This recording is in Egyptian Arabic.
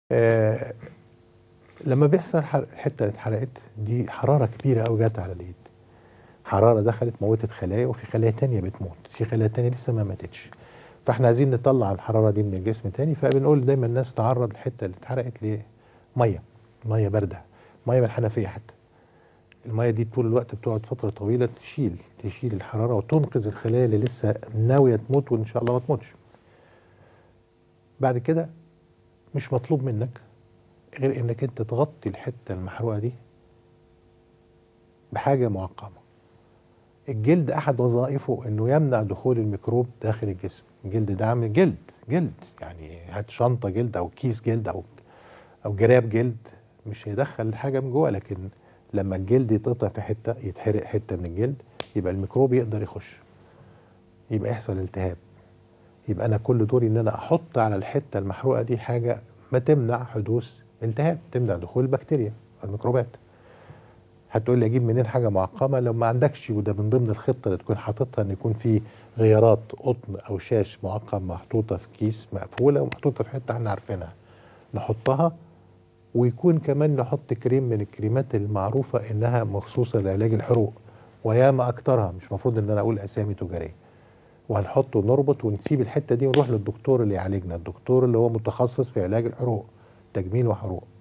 آه لما بيحصل حرق الحته اللي اتحرقت دي حراره كبيره قوي جت على الايد حراره دخلت موتت خلايا وفي خلايا تانية بتموت في خلايا تانية لسه ما ماتتش فاحنا عايزين نطلع الحراره دي من الجسم تاني فبنقول دايما الناس تعرض الحته اللي اتحرقت لميه ميه بارده ميه من الحنفيه حتى الميه دي طول الوقت بتقعد فتره طويله تشيل تشيل الحراره وتنقذ الخلايا اللي لسه ناويه تموت وان شاء الله ما تموتش بعد كده مش مطلوب منك غير انك انت تغطي الحته المحروقه دي بحاجه معقمه الجلد احد وظائفه انه يمنع دخول الميكروب داخل الجسم الجلد ده عامل جلد جلد يعني هات شنطه جلد او كيس جلد او او جراب جلد مش هيدخل حاجه من جوه لكن لما الجلد يتقطع في حته يتحرق حته من الجلد يبقى الميكروب يقدر يخش يبقى يحصل التهاب يبقى انا كل دوري ان انا احط على الحته المحروقه دي حاجه ما تمنع حدوث التهاب تمنع دخول البكتيريا الميكروبات هتقول لي اجيب منين حاجه معقمه لو ما عندكش وده من ضمن الخطه اللي تكون حاططها ان يكون في غيارات قطن او شاش معقم محطوطه في كيس مقفوله ومحطوطه في حته احنا عارفينها نحطها ويكون كمان نحط كريم من الكريمات المعروفه انها مخصوصه لعلاج الحروق وياما اكترها مش المفروض ان انا اقول اسامي تجاريه وهنحطه ونربط ونسيب الحته دي ونروح للدكتور اللي يعالجنا الدكتور اللي هو متخصص في علاج الحروق تجميل وحروق